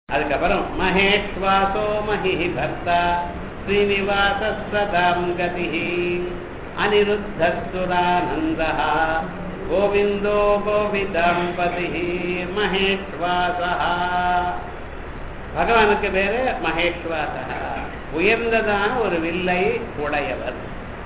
அதுக்கப்புறம் மகேஷ்வாசோ மகி பர்த்தா ஸ்ரீனிவாச சதாம் கதி அனிருத்தசுரானந்தா கோவிந்தோ கோவிதாம்பதி மகேஷ்வாசா பகவானுக்கு பேரு மகேஷ்வாசா உயர்ந்ததான ஒரு வில்லை உடையவர்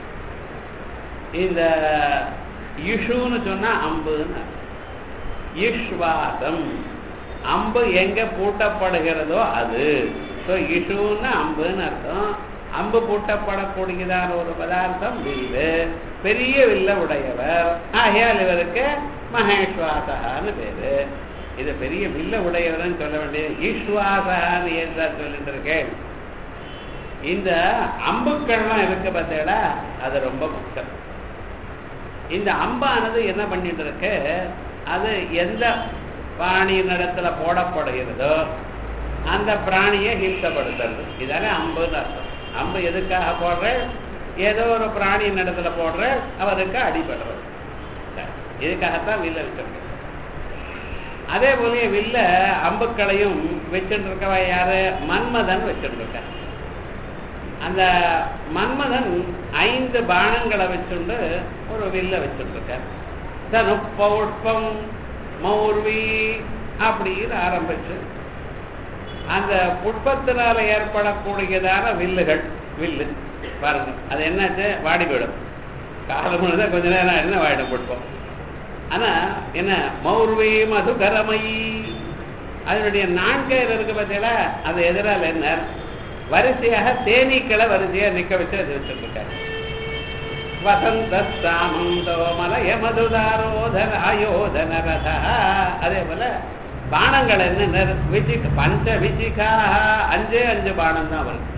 இந்த இஷுன்னு சொன்னா அம்புன்னு இஷ்வாசம் அம்பு எங்க பூட்டப்படுகிறதோ அது ஸோ இஷுன்னு அம்புன்னு அர்த்தம் அம்பு பூட்டப்படக்கூடியதான ஒரு பதார்த்தம் வில்லு பெரிய வில்ல உடையவர் ஆகையால் இவருக்கு மகேஸ்வாசகான்னு பேரு இது பெரிய வில்ல உடையவர்னு சொல்ல வேண்டியது ஈஸ்வாசகான்னு ஏன் சார் சொல்லிட்டு இருக்கேன் இந்த அம்புக்கள்லாம் இருக்கு பார்த்தேடா அது ரொம்ப முக்கியம் இந்த அம்பானது என்ன பண்ணிட்டு இருக்கு அது எந்த பிராணியின் இடத்துல போடப்படுகிறதோ அந்த பிராணியை ஹிம்சப்படுத்துறது இதானே அம்புன்னு அர்த்தம் அம்பு எதுக்காக போடுற ஏதோ ஒரு பிராணியின் இடத்துல போடுற அவருக்கு அடிபடுறது இதுக்காகத்தான் வில்ல வச்சிருக்க அதே போல வில்ல அம்புக்களையும் வச்சுட்டு இருக்கவ யாரு மன்மதன் வச்சுட்டு இருக்க அந்த மன்மதன் ஐந்து பானங்களை வச்சுண்டு ஒரு வில்ல வச்சுட்டு இருக்க தனு பௌஷ்பம் மௌர்வி அப்படின்னு ஆரம்பிச்சு அந்த புட்பத்தினால ஏற்படக்கூடியதான வில்லுகள் வில்லு பாருங்க அது என்னாச்சு வாடி போயிடும் காலம் தான் கொஞ்ச நேரம் என்ன வாயிடும் புட்பம் ஆனா என்ன மௌர்வி மதுகரமயி அதனுடைய நான்கயிறு இருக்கு பார்த்தீங்களா அது எதிரால் என்ன வரிசையாக தேனீக்களை வரிசையா நிக்க வச்சு அது வச்சுருக்காரு வசந்த சாமந்தோ மலய மதுதாரோதன ஆயோதன ரத அதே போல பானங்கள் என்ன விஜி பஞ்ச விஜிகா அஞ்சே அஞ்சு பானம் தான் வரும்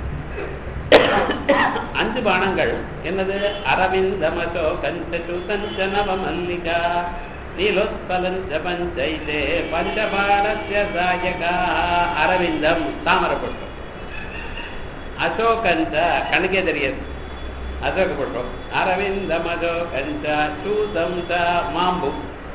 அஞ்சு பானங்கள் என்னது அரவிந்தமசோ கஞ்சு கஞ்சனவ மல்லிகா நீலோத்பலஞ்ச பஞ்சைதே பஞ்சபாணஸ்ய சாயகா அரவிந்தம் தாமரப்பட்டம் அசோகஞ்ச கணக்கே தெரியாது அசோக புஷ்பம் அரவிந்தம் அசோகஞ்ச சூதம் ச மாம்பு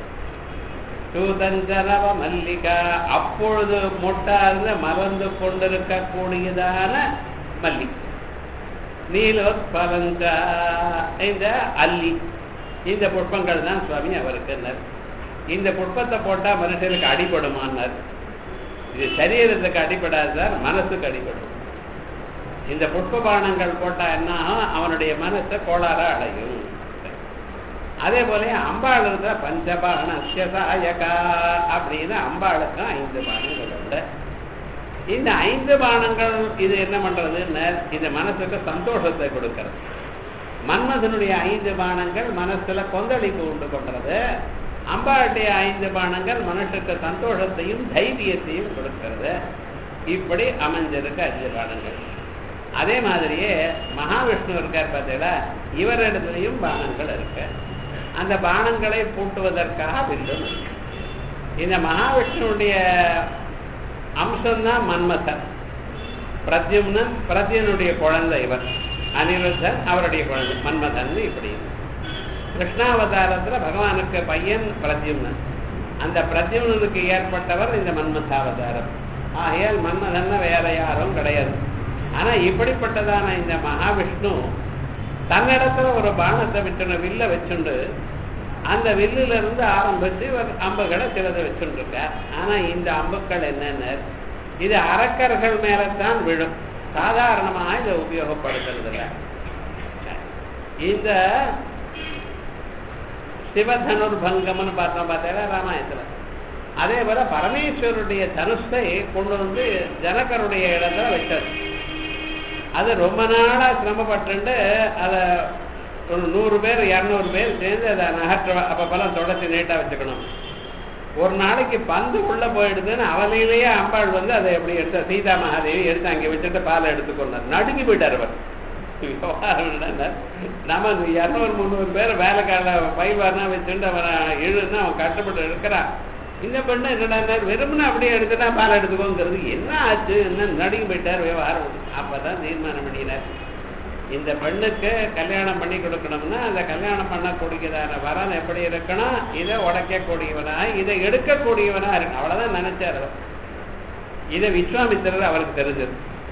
சூதஞ்சரவ மல்லிகா அப்பொழுது மொட்டார்ந்து மலர்ந்து கொண்டிருக்கக்கூடியதான மல்லி நீலோத்பலஞ்ச இந்த அல்லி இந்த புஷ்பங்கள் தான் சுவாமி அவருக்கு இந்த புஷ்பத்தை போட்டா மனுஷனுக்கு அடிபடுமான்னார் இது சரீரத்துக்கு அடிபடாது சார் மனசுக்கு அடிபடும் இந்த புஷ்பபானங்கள் போட்டா என்ன அவனுடைய மனசை கோளாற அடையும் அதே போல அம்பாள் இருக்கிற பஞ்சபான சாயகா அப்படின்னு அம்பாளுக்கும் ஐந்து பானங்கள் உண்டு இந்த ஐந்து பானங்கள் இது என்ன பண்றதுன்னு இந்த மனசுக்கு சந்தோஷத்தை கொடுக்கிறது மன்மதனுடைய ஐந்து பானங்கள் மனசுல கொந்தளிப்பு உண்டு பண்றது அம்பாளுடைய ஐந்து பானங்கள் மனுஷுக்கு சந்தோஷத்தையும் தைரியத்தையும் கொடுக்கிறது இப்படி அமைஞ்சிருக்கு அஞ்சு பானங்கள் அதே மாதிரியே மகாவிஷ்ணு இருக்கார் பார்த்தீங்களா இவரிடத்துலையும் பானங்கள் இருக்கு அந்த பானங்களை பூட்டுவதற்காக வில்லும் இந்த மகாவிஷ்ணுடைய அம்சம்தான் மன்மதன் பிரத்யும்னன் பிரத்யனுடைய குழந்தை இவர் அனிருத்தன் அவருடைய குழந்தை மன்மதன் இப்படி கிருஷ்ணாவதாரத்தில் பகவானுக்கு பையன் பிரத்யும்னன் அந்த பிரத்யும்னனுக்கு ஏற்பட்டவர் இந்த மன்மதாவதாரம் ஆகையால் மன்மதன் வேற யாரும் கிடையாது ஆனா இப்படிப்பட்டதான இந்த மகாவிஷ்ணு தன்னிடத்துல ஒரு பானத்தை விட்டுன வில்ல வச்சுண்டு அந்த வில்லுல இருந்து ஆரம்பிச்சு அம்புகளை சிலதை வச்சுட்டு இருக்க ஆனா இந்த அம்புக்கள் என்னென்ன இது அரக்கர்கள் மேலத்தான் விழும் சாதாரணமாக இதை உபயோகப்படுத்துறது இல்லை இந்த சிவதனுர்பங்கம்னு பார்த்தோம் பார்த்தா ராமாயணத்துல அதே போல பரமேஸ்வருடைய தனுஷை கொண்டு வந்து ஜனகருடைய இடத்துல வச்சது அது ரொம்ப நாளா சிரமப்பட்டு அதை ஒரு நூறு பேர் இரநூறு பேர் சேர்ந்து அதை நகற்ற அப்பப்பெல்லாம் தொடச்சி நீட்டாக வச்சுக்கணும் ஒரு நாளைக்கு பந்து உள்ள போயிடுதுன்னு அவலையிலேயே அம்பாள் வந்து அதை எப்படி எடுத்த சீதா மகாதேவி எடுத்து அங்கே வச்சுட்டு பாலை எடுத்துக்கொண்டார் நடுங்கி போயிட்டார் அவர் நம்ம இரநூறு முந்நூறு பேர் வேலைக்கால பைவார்னா வச்சுட்டு அவனை இழுன்னு அவன் கஷ்டப்பட்டு எடுக்கிறான் இந்த பெண்ணு என்னடா வெறுமனே அப்படியே எடுத்துட்டா பால் எடுத்துக்கோங்கிறது என்ன ஆச்சு என்ன நடுங்கி போயிட்டார் விவகாரம் அப்பதான் தீர்மானம் பண்ணினார் இந்த பெண்ணுக்கு கல்யாணம் பண்ணி கொடுக்கணும்னா அந்த கல்யாணம் பண்ணக்கூடியதான வரன் எப்படி இருக்கணும் இதை உடைக்கக்கூடியவனா இதை எடுக்கக்கூடியவனா இருக்கணும் அவ்வளவுதான் நினைச்சார் அவர் இதை விஸ்வாமித்திரர் அவருக்கு தெரிஞ்சது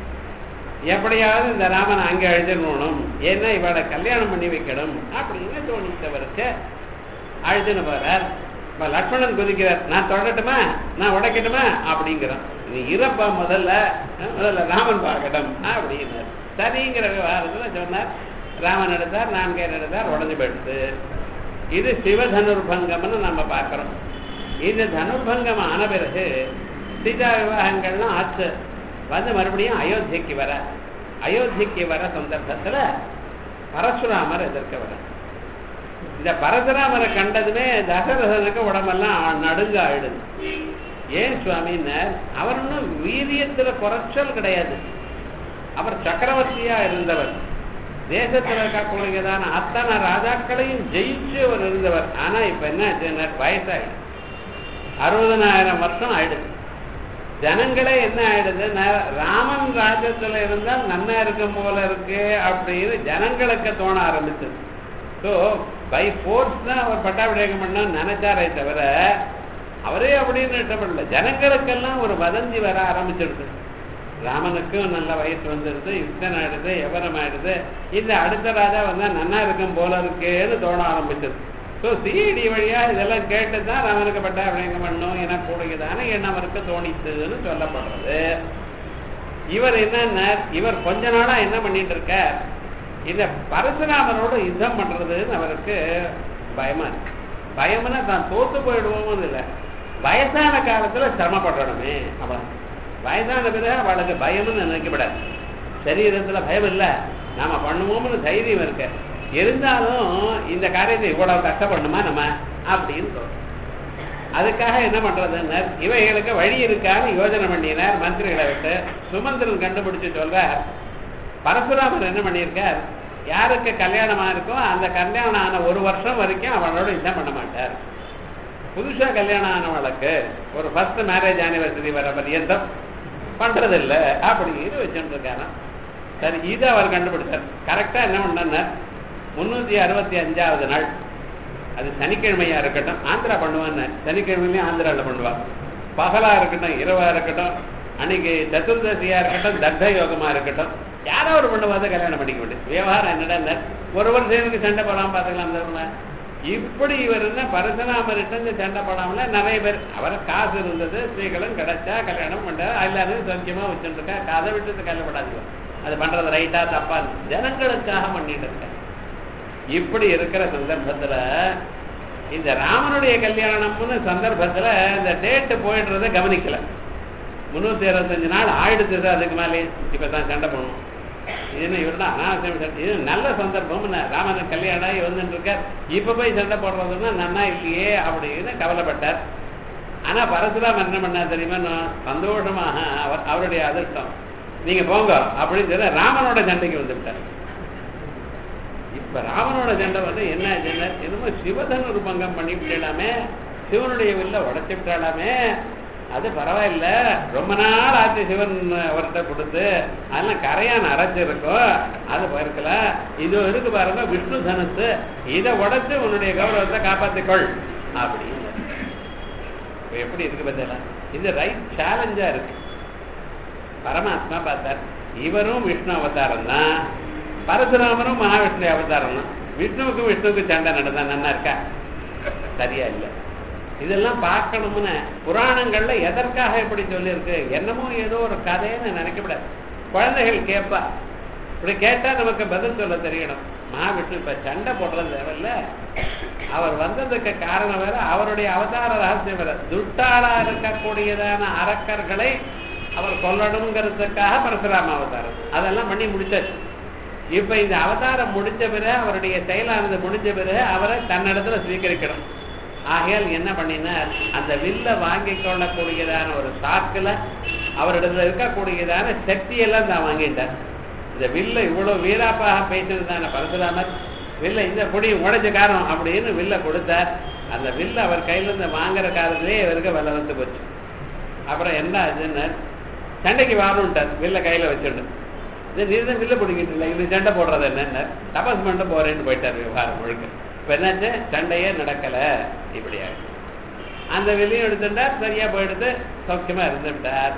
எப்படியாவது இந்த ராமனை அங்கே அழுதிடணும் ஏன்னா இவளை கல்யாணம் பண்ணி வைக்கணும் அப்படின்னு தோணித்தவருக்கு அழுதுன்னு போறார் இப்ப லக்ஷ்மணன் குதிக்கிறார் நான் தொடட்டுமா நான் உடைக்கட்டுமா அப்படிங்கிறான் நீ இறப்பா முதல்ல முதல்ல ராமன் பார்க்கட்டும் அப்படின்னார் சரிங்கிற விவகாரத்துல சொன்னார் ராமன் எடுத்தார் நான்கே எடுத்தார் உடஞ்சு போயிடுது இது சிவதனுர்பங்கம்னு நம்ம பார்க்கிறோம் இந்த தனுர்பங்கம் ஆன பிறகு சீதா விவாகங்கள்லாம் ஆச்சு வந்து மறுபடியும் அயோத்திக்கு வர அயோத்திக்கு வர சந்தர்ப்பத்துல பரசுராமர் எதிர்க்க வர இந்த பரசுராமரை கண்டதுமே தசரதனுக்கு உடம்பெல்லாம் நடுங்க ஆயிடுது ஏன் சுவாமின்னு அவர் ஒன்றும் வீரியத்துல குறைச்சல் கிடையாது அவர் சக்கரவர்த்தியா இருந்தவர் தேசத்தில் இருக்கக்கூடியதான அத்தனை ராஜாக்களையும் ஜெயிச்சு அவர் இருந்தவர் ஆனா இப்ப என்ன ஆச்சுன்னா வயசாயிடுது அறுபதனாயிரம் வருஷம் ஆயிடுது ஜனங்களே என்ன ஆயிடுது ராமன் ராஜ்யத்துல இருந்தால் நன்னா இருக்கும் போல இருக்கு அப்படின்னு ஜனங்களுக்கு தோண ஆரம்பிச்சது ஸோ பை ஃபோர்ஸ் தான் அவர் பட்டாபிஷேகம் பண்ண நினைச்சாரே தவிர அவரே அப்படின்னு இஷ்டப்படல ஜனங்களுக்கெல்லாம் ஒரு வதந்தி வர ஆரம்பிச்சிடுது ராமனுக்கும் நல்ல வயசு வந்துடுது யுத்தன் ஆயிடுது எவரம் ஆயிடுது இந்த அடுத்த ராஜா வந்தா நன்னா இருக்கும் போல இருக்கேன்னு தோண ஆரம்பிச்சது ஸோ சிஐடி வழியா இதெல்லாம் கேட்டு தான் ராமனுக்கு பட்டாபிஷேகம் பண்ணும் என கூடியதான எண்ணம் அவருக்கு தோணித்துன்னு சொல்லப்படுறது இவர் என்ன இவர் கொஞ்ச நாளா என்ன பண்ணிட்டு இருக்கார் இந்த பரசுராமரோட யுத்தம் பண்றதுன்னு அவருக்கு பயமா இருக்கு பயம்னா தான் தோத்து போயிடுவோம் இல்லை வயசான காலத்துல சிரமப்படணுமே அவன் வயசான பிறகு அவளுக்கு பயம்னு நினைக்கப்படாது சரீரத்துல பயம் இல்லை நாம பண்ணுவோம்னு தைரியம் இருக்கு இருந்தாலும் இந்த காரியத்தை இவ்வளவு கஷ்டப்படணுமா நம்ம அப்படின்னு தோணும் அதுக்காக என்ன பண்றதுன்னு இவைகளுக்கு வழி இருக்கான்னு யோஜனை பண்ணினார் மந்திரிகளை விட்டு சுமந்திரன் கண்டுபிடிச்சு சொல்றார் பரசுராமர் என்ன பண்ணியிருக்கார் யாருக்கு கல்யாணமா இருக்கோ அந்த கல்யாணம் ஆன ஒரு வருஷம் வரைக்கும் அவளோட யுத்தம் பண்ண மாட்டார் புதுசா கல்யாணம் ஆனவளுக்கு ஒரு ஃபர்ஸ்ட் மேரேஜ் ஆனிவர்சரி வர பரியந்தம் பண்றது இல்லை அப்படின்னு வச்சுட்டு இருக்காராம் சரி இதை அவர் கண்டுபிடிச்சார் கரெக்டா என்ன பண்ணார் முன்னூத்தி அறுபத்தி அஞ்சாவது நாள் அது சனிக்கிழமையா இருக்கட்டும் ஆந்திரா பண்ணுவான்னு சனிக்கிழமையிலையும் ஆந்திராவில் பண்ணுவா பகலா இருக்கட்டும் இரவா இருக்கட்டும் அன்னைக்கு சதுர்தசியா இருக்கட்டும் தர்த்த யோகமா இருக்கட்டும் யாரோ ஒரு பண்ணுவாத கல்யாணம் பண்ணிக்க முடியும் விவகாரம் என்னடா ஒரு வருஷத்துக்கு சண்டை போடாம பார்த்துக்கலாம் தருமா இப்படி இவர் என்ன பரசுராமர்கிட்ட இந்த சண்டை போடாமல நிறைய பேர் அவர் காசு இருந்தது ஸ்ரீகளும் கிடைச்சா கல்யாணம் பண்றாரு எல்லாரும் சௌக்கியமா வச்சுட்டு இருக்கா கதை விட்டு கல்யாணப்படாதீங்க அது பண்றது ரைட்டா தப்பா ஜனங்களுக்காக பண்ணிட்டு இருக்க இப்படி இருக்கிற சந்தர்ப்பத்துல இந்த ராமனுடைய கல்யாணம்னு சந்தர்ப்பத்துல இந்த டேட்டு போயிடுறத கவனிக்கல முன்னூத்தி இருபத்தஞ்சு நாள் ஆயிடுச்சு அதுக்கு மேலே இப்பதான் சண்டை பண்ணணும் இது இவர் தான் அனாவசியம் சண்டை இது நல்ல சந்தர்ப்பம் ராமன் கல்யாணம் ஆகி வந்துட்டு இருக்கார் இப்ப போய் சண்டை போடுறதுன்னா நன்னா இல்லையே அப்படின்னு கவலைப்பட்டார் ஆனா பரசுராம் என்ன பண்ணா தெரியுமா சந்தோஷமாக அவர் அவருடைய அதிர்ஷ்டம் நீங்க போங்க அப்படின்னு சொல்லி ராமனோட சண்டைக்கு வந்து விட்டார் இப்ப ராமனோட சண்டை வந்து என்ன ஆச்சுன்னா என்னமோ சிவதன் ஒரு பங்கம் பண்ணி விட்டாலாமே சிவனுடைய வில்ல உடச்சி விட்டாலாமே அது பரவாயில்ல ரொம்ப நாள் ஆச்சு சிவன் அவர்கிட்ட கொடுத்து அதெல்லாம் கரையான் அரைச்சிருக்கும் அது போயிருக்கல இது இருக்கு பாருங்க விஷ்ணு தனுசு இதை உடைச்சு உன்னுடைய கௌரவத்தை காப்பாத்திக்கொள் அப்படின்னு எப்படி இருக்கு பார்த்தா இது ரைட் சேலஞ்சா இருக்கு பரமாத்மா பார்த்தார் இவரும் விஷ்ணு அவதாரம் தான் பரசுராமரும் மகாவிஷ்ணு அவதாரம் தான் விஷ்ணுவுக்கும் விஷ்ணுவுக்கு சண்டை நடந்தா நல்லா இருக்கா சரியா இல்லை இதெல்லாம் பார்க்கணும்னு புராணங்கள்ல எதற்காக இப்படி சொல்லியிருக்கு என்னமோ ஏதோ ஒரு கதைன்னு நினைக்கப்படாது குழந்தைகள் கேட்பா இப்படி கேட்டா நமக்கு பதில் சொல்ல தெரியணும் மகாவிஷ்ணு இப்ப சண்டை போடுறது தேவையில்ல அவர் வந்ததுக்கு காரணம் வேற அவருடைய அவதார ரகசியம் வேற துட்டாளா இருக்கக்கூடியதான அரக்கர்களை அவர் கொல்லணுங்கிறதுக்காக பரசுராம அவதாரம் அதெல்லாம் பண்ணி முடிச்சாச்சு இப்ப இந்த அவதாரம் முடிஞ்ச பிறகு அவருடைய செயலானது முடிஞ்ச பிறகு அவரை தன்னிடத்துல ஸ்வீகரிக்கணும் ஆகையால் என்ன பண்ணினார் அந்த வில்ல வாங்கி கொள்ளக்கூடியதான ஒரு சாக்குல அவரிடத்துல இருக்கக்கூடியதான சக்தியெல்லாம் தான் வாங்கிட்டார் இந்த வில்ல இவ்வளவு வீராப்பாக பேசினதான பரசுராமர் வில்ல இந்த பொடி உடைச்ச காரம் அப்படின்னு வில்ல கொடுத்தார் அந்த வில்ல அவர் கையில இருந்து வாங்குற காலத்திலேயே இவருக்கு விலை வந்து போச்சு அப்புறம் என்ன ஆச்சுன்னு சண்டைக்கு வரணுன்ட்டார் வில்ல கையில வச்சுட்டு இது நீ தான் வில்ல பிடிக்கிட்டு இல்லை இது சண்டை போடுறது என்னன்னு தபஸ் பண்ணிட்டு போறேன்னு போயிட்டார் விவகாரம் முழுக்க இப்ப என்னாச்சு சண்டையே நடக்கல இப்படி ஆயிடுச்சு அந்த வெளியும் எடுத்துட்டார் சரியா போயிடுத்து சௌக்கியமா இருந்துட்டார்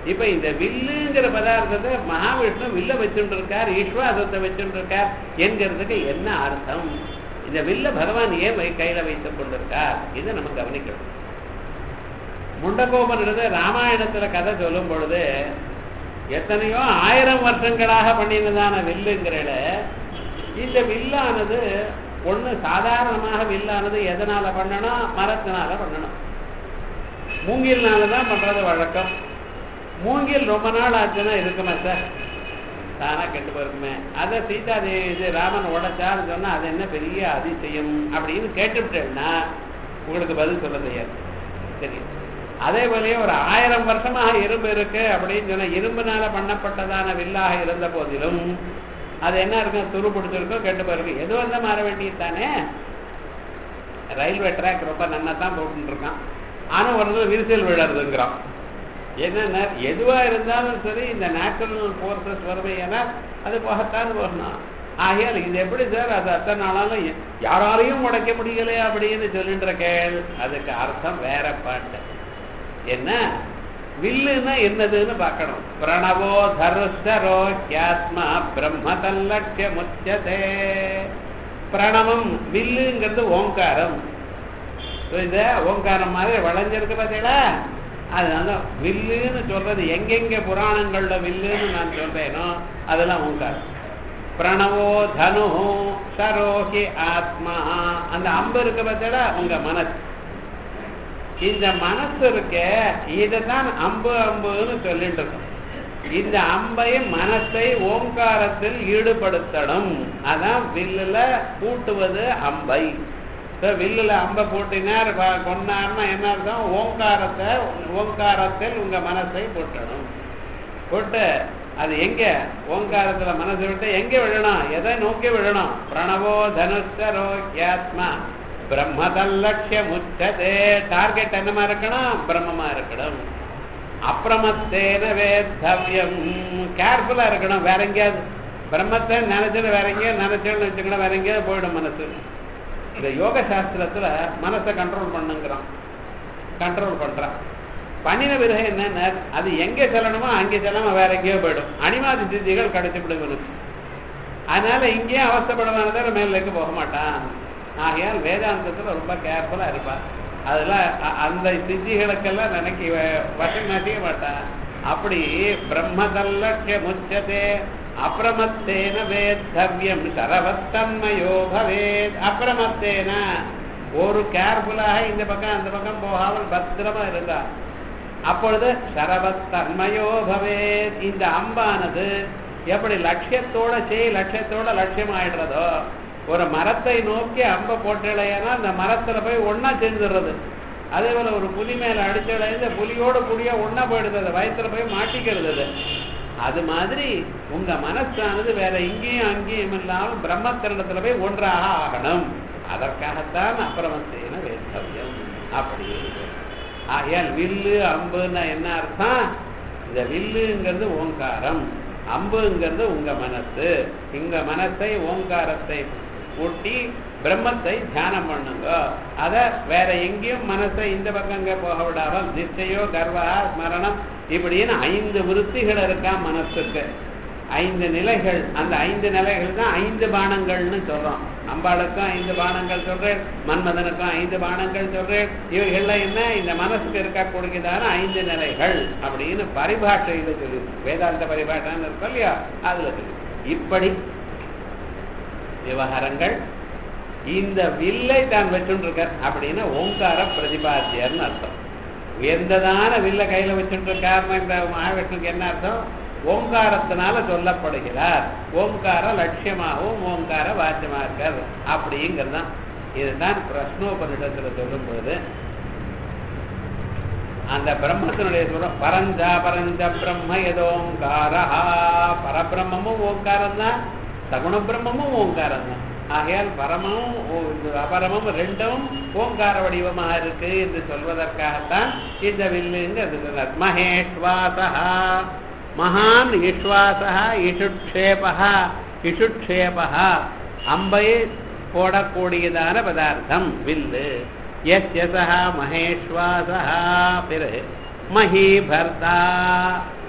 இப்ப இந்த வில்லுங்கிற பதார்த்தத்தை மகாவிஷ்ணு வில்ல வச்சுட்டு இருக்கார் ஈஸ்வாசத்தை வச்சுட்டு இருக்கார் என்கிறதுக்கு என்ன அர்த்தம் இந்த வில்ல பகவான் ஏன் வை- கையில வைத்துக் கொண்டிருக்கார் இதை நம்ம கவனிக்கணும் முண்டகோபனிடது ராமாயணத்துல கதை சொல்லும் பொழுது எத்தனையோ ஆயிரம் வருஷங்களாக பண்ணினதான வில்லுங்கிறத இந்த வில்லானது ஒண்ணு சாதாரணமாக வில்லானது எதனால பண்ணணும் மரத்தினால பண்ணணும் மூங்கில்னால தான் பண்றது வழக்கம் மூங்கில் ரொம்ப நாள் ஆச்சுன்னா இருக்குமா சார் தானா கெட்டு போயிருக்குமே அதை சீதா தேவி இது ராமன் உடைச்சான்னு சொன்னா அது என்ன பெரிய அதிசயம் அப்படின்னு கேட்டுவிட்டேன்னா உங்களுக்கு பதில் சொல்ல தெரியாது சரி அதே போலயே ஒரு ஆயிரம் வருஷமாக இரும்பு இருக்கு அப்படின்னு சொன்னா இரும்புனால பண்ணப்பட்டதான வில்லாக இருந்த போதிலும் அது என்ன இருக்கும் துரு பிடிச்சிருக்கும் கெட்டு போயிருக்கும் எது வந்தா மாற வேண்டியது தானே ரயில்வே ட்ராக் ரொம்ப நன்னா தான் போட்டுட்டு இருக்கான் ஆனா ஒரு இடத்துல விரிசல் விழறதுங்கிறான் என்னன்னா எதுவா இருந்தாலும் சரி இந்த நேச்சுரல் ஃபோர்ஸஸ் வருமே ஏன்னா அது போகத்தான் போகணும் ஆகையால் இது எப்படி சார் அது அத்தனை நாளாலும் எ- யாராலையும் உடைக்க முடியலையா அப்படின்னு சொல்லிட்டு இருக்கேள் அதுக்கு அர்த்தம் வேற பாட்டு என்ன வில்லுன்னா என்னதுன்னு பார்க்கணும் பிரணவோ தருஷரோ கியாத்மா பிரம்ம தல்லட்சிய முச்சதே பிரணவம் வில்லுங்கிறது ஓங்காரம் So, இந்த ஓங்காரம் மாதிரி வளைஞ்சிருக்கு பார்த்தீங்களா அதனால வில்லுன்னு சொல்றது எங்கெங்க புராணங்கள்ல வில்லுன்னு நான் சொல்றேனோ அதெல்லாம் ஓங்காரம் பிரணவோ தனு சரோகி ஆத்மா அந்த அம்பு இருக்கு பார்த்தீங்களா உங்க மனசு இந்த மனசு இருக்க இதுதான் அம்பு அம்புன்னு சொல்லிட்டு இருக்கோம் இந்த அம்பையும் மனசை ஓங்காரத்தில் ஈடுபடுத்தணும் அதான் வில்லுல பூட்டுவது அம்பை So, வில்லுல அம்பை பூட்டினார் வ- கொன்னார்னா என்ன அர்த்தம் ஓங்காரத்தை ஓங்காரத்தில் உங்க மனசை பூட்டணும் போட்டு அது எங்க ஓங்காரத்துல மனசு விட்டு எங்க விழணும் எதை நோக்கி விழணும் பிரணவோ தனுஷரோ கியாத்மா பிரம்மதல்லட்சியம் உச்சதே டார்கெட் என்னமா இருக்கணும் பிரம்மமா இருக்கணும் அப்பிரமத்தேன வேத்தவ்யம் கேர்ஃபுல்லா இருக்கணும் வேற எங்கேயாவது பிரம்மத்தை நினைச்சுன்னு வேற எங்கேயாவது நினைச்சோன்னு வச்சுக்கணும் வேற எங்கேயாவது போயிடும் மனசு இந்த யோக சாஸ்திரத்துல மனசை கண்ட்ரோல் பண்ணுங்கிறான் கண்ட்ரோல் பண்றான் பண்ணின பிறகு என்னன்னா அது எங்க செல்லணுமோ அங்கே செல்லாம வேற எங்கேயோ போயிடும் அனிமாதி சித்திகள் கிடைச்சிவிடும் இவனுக்கு அதனால இங்கேயும் அவஸ்தப்படுவான தவிர மேலுக்கு போக மாட்டான் ஆகையால் வேதாந்தத்துல ரொம்ப கேர்ஃபுல்லா இருப்பான் அதெல்லாம் அ- அந்த சித்திகளுக்கெல்லாம் நினைக்க வ- வசம் நசிக்க மாட்டான் அப்படி பிரம்மதல்லட்சிய முச்சதே அப்பிரமத்தேன வேத்தவ்யம் சரவத்தன்மயோ பவேத் அப்பிரமத்தேன ஒரு கேர்ஃபுல்லாக இந்த பக்கம் அந்த பக்கம் போகாமல் பத்திரமா இருந்தா அப்பொழுது சரவத்தன்மயோ பவேத் இந்த அம்பானது எப்படி லட்சியத்தோட செய் லட்சியத்தோட லட்சியம் ஆயிடுறதோ ஒரு மரத்தை நோக்கி அம்பை போட்டலையானா அந்த மரத்துல போய் ஒண்ணா சேர்ந்துடுறது அதே போல ஒரு புலி மேல அடிச்சலை இந்த புலியோட புலியா ஒண்ணா போயிடுது அது வயசுல போய் மாட்டிக்கிறது அது அது மாதிரி உங்க மனசானது வேற இங்கேயும் அங்கேயும் இல்லாமல் பிரம்மத்திரத்துல போய் ஒன்றாக ஆகணும் அதற்காகத்தான் அப்புறமத்தேன வேத்தவியம் அப்படி ஆகையால் வில்லு அம்புன்னா என்ன அர்த்தம் இந்த வில்லுங்கிறது ஓங்காரம் அம்புங்கிறது உங்க மனசு உங்க மனசை ஓங்காரத்தை கூட்டி பிரம்மத்தை தியானம் பண்ணுங்க அத வேற எங்கேயும் மனசை இந்த பக்கம் அங்க போக விடாமல் நிச்சயோ கர்வா ஸ்மரணம் இப்படின்னு ஐந்து விருத்திகள் இருக்கா மனசுக்கு ஐந்து நிலைகள் அந்த ஐந்து நிலைகள் தான் ஐந்து பானங்கள்னு சொல்றோம் அம்பாளுக்கும் ஐந்து பானங்கள் சொல்றேன் மன்மதனுக்கும் ஐந்து பானங்கள் சொல்றேன் இவைகள்லாம் என்ன இந்த மனசுக்கு இருக்கக்கூடியதான ஐந்து நிலைகள் அப்படின்னு பரிபாஷையில சொல்லி வேதாந்த பரிபாஷைன்னு இருக்கும் இல்லையா அதுல சொல்லி இப்படி விவகாரங்கள் இந்த வில்லை தான் வச்சுருக்கார் அப்படின்னா ஓங்கார பிரதிபாத்தியர்னு அர்த்தம் உயர்ந்ததான வில்ல கையில வச்சுட்டு இருக்காருன்னா இந்த மகாவிஷ்ணுக்கு என்ன அர்த்தம் ஓங்காரத்தினால சொல்லப்படுகிறார் ஓங்கார லட்சியமாகவும் ஓங்கார வாச்சியமாக்கார் அப்படிங்கிறதுதான் இதுதான் பிரஷ்னோபனிடத்துல சொல்லும் பொழுது அந்த பிரம்மத்தினுடைய சொல்றோம் பரஞ்சா பரஞ்ச பிரம்ம எதோங்காரா பரபிரம்மமும் ஓங்காரம் தான் சகுண பிரம்மமும் ஓங்காரம் தான் ஆகையால் பரமும் ஓ- இது அபரமும் ரெண்டும் ஓங்கார வடிவமாக இருக்கு என்று சொல்வதற்காகத்தான் இந்த வில்லுங்கிறது சொன்னார் மகேஷ்வாசா மகான் ஈஸ்வாசா இஷுட்சேபா இஷுட்சேபா அம்பை போடக்கூடியதான பதார்த்தம் வில்லு எஸ் சா மகேஸ்வாசா பிறகு மஹி பர்தா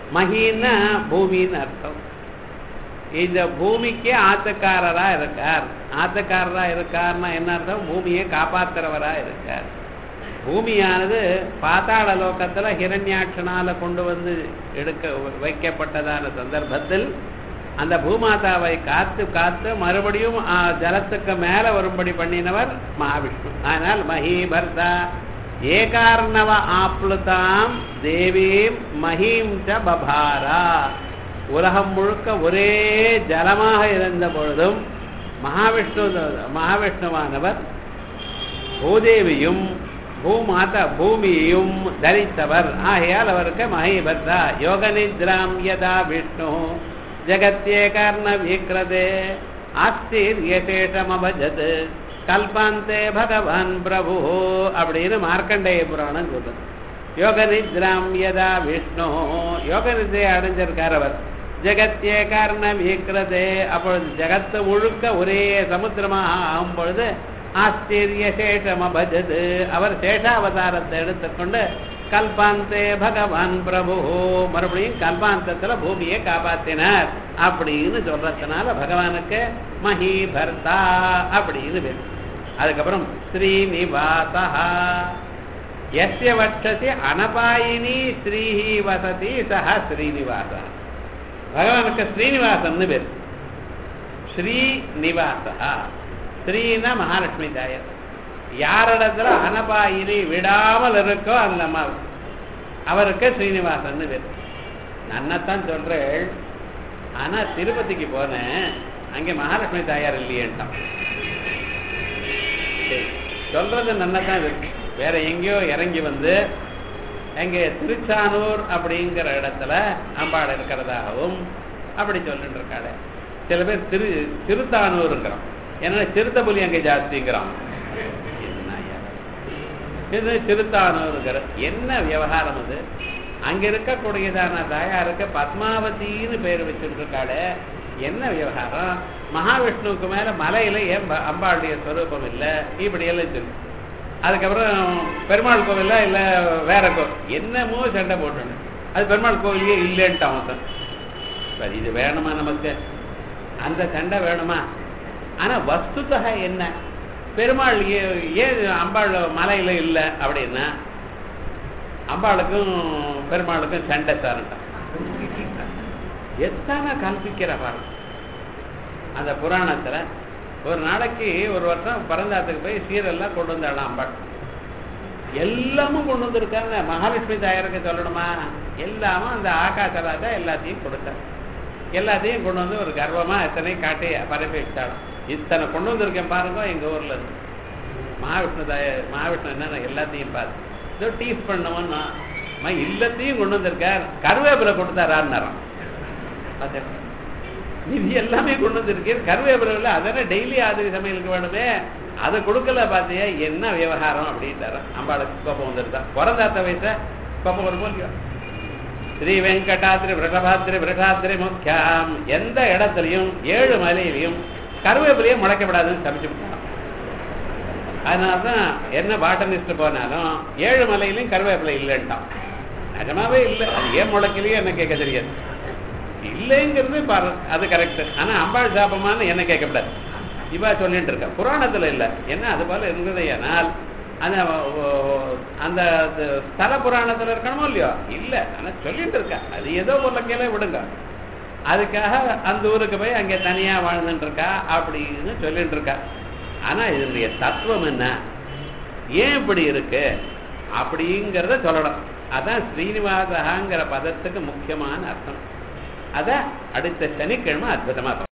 மகின்னா பூமின்னு அர்த்தம் இந்த பூமிக்கு ஆத்தக்காரரா இருக்கார் ஆத்தக்காரரா இருக்கார்னா என்ன அர்த்தம் பூமியை காப்பாத்துறவரா இருக்கார் பூமியானது பாதாள லோகத்துல ஹிரண்யாட்சனால கொண்டு வந்து எடுக்க வைக்கப்பட்டதான சந்தர்ப்பத்தில் அந்த பூமாதாவை காத்து காத்து மறுபடியும் ஆ, ஜலத்துக்கு மேல வரும்படி பண்ணினவர் மகாவிஷ்ணு ஆனால் மஹீபர்தா ஏகார்ணவ ஆப்ளுதாம் தேவீம் மஹீம் ச பபாரா உலகம் முழுக்க ஒரே ஜலமாக இருந்த பொழுதும் மகாவிஷ்ணு மகாவிஷ்ணுவானவர் பூதேவியும் பூமாதா பூமியையும் தரித்தவர் ஆகையால் அவருக்கு மகிபர்தா யோக நித்ராம் யதா விஷ்ணு ஜகத்யேகர்ண விக்ரதே ஆஸ்திரியசேஷமபஜத் கல்பாந்தே பகவான் பிரபு அப்படின்னு மார்க்கண்டேய புராணம் சொல்லுது யோக நித்ராம் யதா விஷ்ணு யோக நித்ரையை அடைஞ்சிருக்கார் அவர் ஜெகத்யே காரண வீக்கிறதே அப்பொழுது ஜெகத்து முழுக்க ஒரே சமுத்திரமாக ஆகும் பொழுது ஆச்சரிய சேஷம் அபஜது அவர் சேஷாவதாரத்தை எடுத்துக்கொண்டு கல்பாந்தே பகவான் பிரபு மறுபடியும் கல்பாந்தத்துல பூமியை காப்பாத்தினார் அப்படின்னு சொல்றதுனால பகவானுக்கு மஹீபர்தா அப்படின்னு பேர் அதுக்கப்புறம் ஸ்ரீனிவாசா எஸ்ய வட்சசி அனபாயினி ஸ்ரீஹி வசதி சஹ ஸ்ரீனிவாசா பகவானுக்கு ஸ்ரீனிவாசன் பேர் ஸ்ரீனிவாசா ஸ்ரீனா மகாலட்சுமி தாயர் யாரிடத்துல அனபாயினி விடாமல் இருக்கோ அந்த அம்மா அவருக்கு ஸ்ரீனிவாசன் பேர் நன்னத்தான் சொல்றேன் ஆனா திருப்பதிக்கு போனேன் அங்கே மகாலட்சுமி தாயார் இல்லையேன்ட்டான் சரி, சொல்றது நன்னதான் இருக்கு வேற எங்கேயோ இறங்கி வந்து எங்க திருச்சானூர் அப்படிங்கிற இடத்துல அம்பாள் இருக்கிறதாகவும் அப்படி சொல்லிட்டு இருக்காளே சில பேர் திரு திருத்தானூருங்கிறான் ஏன்னா சிறுத்தபுலி அங்கே ஜாஸ்திங்கிறான் என்ன ஐயா? இது திருத்தானூருங்கிற என்ன விவகாரம் அது அங்க இருக்கக்கூடியதான தாயாருக்கு பத்மாவதின்னு பேர் வச்சுட்டு இருக்காளே என்ன விவகாரம் மகாவிஷ்ணுவுக்கு மேல மலையில ஏன் ப- அம்பாளுடைய ஸ்வரூபம் இல்லை இப்படி எல்லாம் சொல்லு அதுக்கப்புறம் பெருமாள் கோவில்ல இல்ல வேற கோவில் என்னமோ சண்டை போட்டுன்னு அது பெருமாள் கோவிலே இல்லைன்ட்டான் ஒருத்தன் சரி இது வேணுமா நமக்கு அந்த சண்டை வேணுமா ஆனா வஸ்துதக என்ன பெருமாள் ஏ- ஏன் அம்பாள் மலையில இல்லை அப்படின்னா அம்பாளுக்கும் பெருமாளுக்கும் சண்டை சார்ட்டான் எத்தனை கல்பிக்கிற பாருங்க அந்த புராணத்துல ஒரு நாளைக்கு ஒரு வருஷம் பரந்தாத்துக்கு போய் சீரெல்லாம் கொண்டு வந்தாளாம் அம்பாள் எல்லாமும் கொண்டு வந்திருக்காங்க மகாலட்சுமி தாயாருக்கு சொல்லணுமா எல்லாமும் அந்த ஆகாசராஜா எல்லாத்தையும் கொடுத்தார் எல்லாத்தையும் கொண்டு வந்து ஒரு கர்வமா எத்தனையும் காட்டி பரப்பி வச்சாலும் இத்தனை கொண்டு வந்திருக்கேன் பாருங்க எங்க ஊர்ல இருந்து மகாவிஷ்ணு தாய மகாவிஷ்ணு என்னென்ன எல்லாத்தையும் பார்த்து ஏதோ டீஸ் பண்ணவன்னா அம்மா இல்லத்தையும் கொண்டு வந்திருக்கார் கருவேப்பிலை கொடுத்தாரான்னாராம் பார்த்தேன் இது எல்லாமே கொண்டு வந்திருக்கேன் கருவேப்பிலை அதனை டெய்லி ஆதிரி சமையலுக்கு வேணுமே அதை கொடுக்கல பார்த்தியா என்ன விவகாரம் அப்படின்ட்டார அம்பாளுக்கு கோபம் வந்துருதான் பிறந்தாத்த வயச கோபம் வருமோ இல்லையோ ஸ்ரீ வெங்கடாத்திரி விரஷபாத்திரி விரஷாத்திரி முக்கியம் எந்த இடத்துலையும் ஏழு மலையிலையும் கருவேப்பிலையே முளைக்கப்படாதுன்னு சமைச்சு விட்டான் அதனாலதான் என்ன பாட்டனிஸ்ட் போனாலும் ஏழு மலையிலையும் கருவேப்பிலை இல்லைன்ட்டான் நிஜமாவே இல்லை அது ஏன் முளைக்கலையோ என்ன கேட்க தெரியாது இல்லைங்கிறது பாரு அது கரெக்ட் ஆனா அம்பாள் சாபமான்னு என்ன கேட்கக்கூடாது இவா சொல்லிட்டு இருக்க புராணத்துல இல்ல என்ன அது போல இருந்ததையானால் அந்த ஓ- அந்த அது ஸ்தல புராணத்துல இருக்கணுமோ இல்லையோ இல்ல ஆனா சொல்லிட்டு இருக்கா அது ஏதோ ஒரு கீழே விடுங்க அதுக்காக அந்த ஊருக்கு போய் அங்கே தனியா வாழ்ந்துட்டு இருக்கா அப்படின்னு சொல்லிட்டு இருக்கா ஆனா இதனுடைய தத்துவம் என்ன ஏன் இப்படி இருக்கு அப்படிங்கிறத சொல்லணும் அதான் ஸ்ரீனிவாசகாங்கிற பதத்துக்கு முக்கியமான அர்த்தம் அத அடுத்த சனிக்கிழமை அற்புதமா